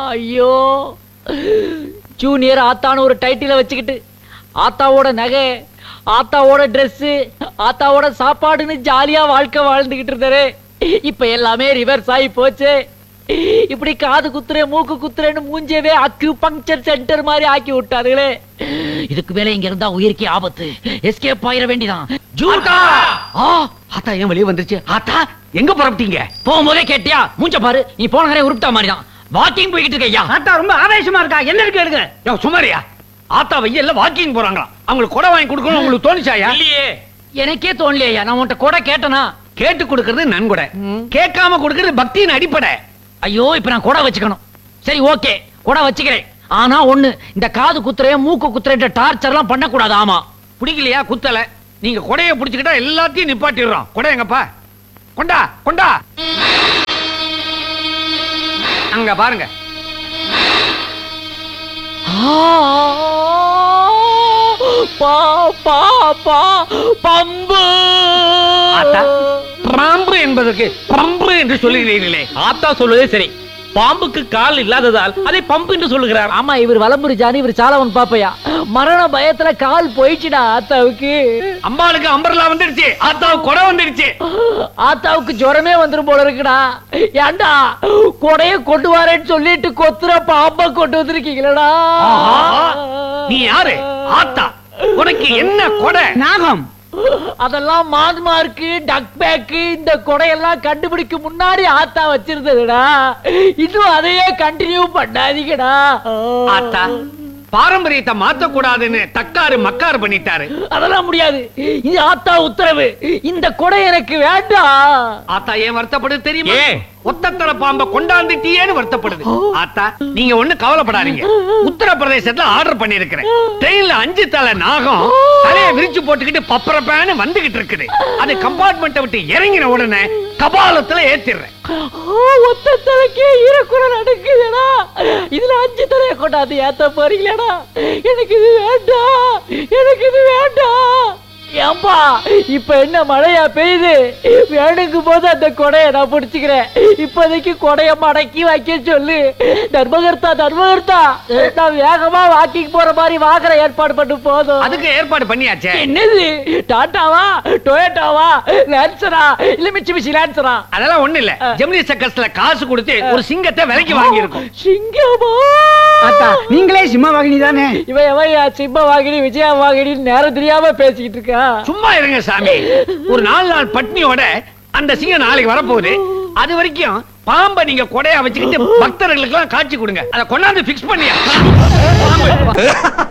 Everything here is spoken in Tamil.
ஐயோ ஜூனியர் ஆத்தான்னு ஒரு டைட்டில வச்சுக்கிட்டு ஆத்தாவோட நகை ஆத்தாவோட Dress ஆத்தாவோட சாப்பாடுன்னு ஜாலியா வாழ்க்கை வாழ்ந்துகிட்டு இருந்தாரு இப்ப எல்லாமே ரிவர்ஸ் ஆகி போச்சு இப்படி காது குத்துறேன் மூக்கு குத்துறேன்னு மூஞ்சவே அக்யூ பங்க்சர் சென்டர் மாதிரி ஆக்கி விட்டாருங்களே இதுக்கு மேல இங்க இருந்தா உயிருக்கே ஆபத்து எஸ்கேப் ஆயிர வேண்டிதான் ஜூட்டா ஆ ஆத்தா ஏன் வெளியே வந்துருச்சு ஆத்தா எங்க புறப்பட்டீங்க போகும்போதே கேட்டியா மூஞ்ச பாரு நீ போன நேரம் உருப்பிட்டா மாதிரி தான் வாக்கிங் போய்கிட்டு இருக்கையா ஆத்தா ரொம்ப ஆவேசமா இருக்கா என்ன இருக்கு எடுங்க யோ சுமாரியா ஆத்தா வெயில்ல வாக்கிங் போறாங்களாம் அவங்களுக்கு கொடை வாங்கி கொடுக்கணும் உங்களுக்கு தோணுச்சாயா இல்லையே எனக்கே தோணலையா நான் உன்கிட்ட கூட கேட்டனா கேட்டு கொடுக்கறது நன்கொடை கேட்காம கொடுக்கறது பக்தியின் அடிப்படை ஐயோ இப்ப நான் கூட வச்சுக்கணும் சரி ஓகே கூட வச்சுக்கிறேன் ஆனா ஒண்ணு இந்த காது குத்துறே மூக்கு குத்துறேன்ற டார்ச்சர் எல்லாம் பண்ணக்கூடாது ஆமா பிடிக்கலையா குத்தல நீங்க கொடைய புடிச்சுக்கிட்டா எல்லாத்தையும் நிப்பாட்டிடுறோம் கொடை எங்கப்பா கொண்டா கொண்டா அங்க பாருங்க ஆ, பா பா பா பம்பு ஆத்தா பாம்பு என்பதற்கு பம்பு என்று சொல்லுகிறீர்களே ஆத்தா சொல்வதே சரி பாம்புக்கு கால் இல்லாததால் அதை பம்பு என்று சொல்லுகிறார் ஆமா இவர் வலம்புரி ஜானி இவர் சாலவன் பாப்பையா மரண பயத்துல கால் போயிடுச்சுடா ஆத்தாவுக்கு அம்பாளுக்கு அம்பர்லா வந்துடுச்சு ஆத்தாவுக்கு கொடை வந்துடுச்சு ஆத்தாவுக்கு ஜுரமே வந்துரும் போல இருக்குடா ஏன்டா கொடைய கொண்டு வரேன்னு சொல்லிட்டு கொத்துற பாம்ப கொண்டு வந்திருக்கீங்களடா ஆஹா, நீ யாரு ஆத்தா உனக்கு என்ன கொடை நாகம் அதெல்லாம் மான்மார்க்கு டக் பேக்கு இந்த கொடையெல்லாம் கண்டுபிடிக்க முன்னாடி ஆத்தா வச்சிருந்ததுடா இன்னும் அதையே கண்டினியூ பண்ணாதீங்கடா ஆத்தா பாரம்பரியத்தை மாத்த கூடாதுன்னு தக்காரு மக்காரு பண்ணிட்டாரு அதெல்லாம் முடியாது இது ஆத்தா உத்தரவு இந்த கொடை எனக்கு வேண்டாம் ஆத்தா ஏன் வருத்தப்படுது தெரியுமா ஏன்? ஒத்தத்தர பாம்ப கொண்டாந்துட்டியேன்னு வருத்தப்படுது ஆத்தா நீங்க ஒண்ணு கவலைப்படாதீங்க உத்தரப்பிரதேசத்துல ஆர்டர் பண்ணிருக்கிறேன் ட்ரெயின்ல அஞ்சு தலை நாகம் தலையை விரிச்சு போட்டுக்கிட்டு பப்பரப்பேன்னு வந்துகிட்டு இருக்குது அது கம்பார்ட்மெண்ட்டை விட்டு இறங்கின உடனே கபாலத்துல ஏத்திடுறேன் ஒத்த தலைக்கே ஈரக்குறை நடக்குதுடா இதுல அஞ்சு தலையை கொண்டாந்து ஏத்த போறீங்களேடா எனக்கு இது வேண்டாம் எனக்கு இது வேண்டாம் ஏம்பா இப்ப என்ன மழையா பெய்யுது வேணுங்கும் போது அந்த கொடைய நான் பிடிச்சுக்கிறேன் இப்போதைக்கு கொடைய மடக்கி வைக்க சொல்லு தர்மகர்த்தா தர்மகர்த்தா நான் வேகமா வாக்கிங் போற மாதிரி வாங்குற ஏற்பாடு பண்ணு போதும் அதுக்கு ஏற்பாடு பண்ணியாச்சே என்னது டாட்டாவா டொயோட்டாவா லான்சரா இல்ல மிச்சி மிச்சி லான்சரா அதெல்லாம் ஒண்ணு இல்ல ஜெமினி சர்க்கஸ்ல காசு கொடுத்து ஒரு சிங்கத்தை விலைக்கு வாங்கி இருக்கோம் சிங்கமா ஆத்தா நீங்களே சிம்ம வாகினி தானே இவன் எவன் சிம்ம வாகினி விஜயா வாகினி நேரம் தெரியாம பேசிக்கிட்டு இருக்கா சும்மா இருங்க சாமி ஒரு நாலு நாள் பட்னியோட அந்த சிங்கம் நாளைக்கு வரப்போகுது அது வரைக்கும் பாம்பை நீங்க கொடையா வச்சுக்கிட்டு பக்தர்களுக்கு எல்லாம் காட்சி கொடுங்க அதை கொண்டாந்து பிக்ஸ் பண்ணியா பாம்பு.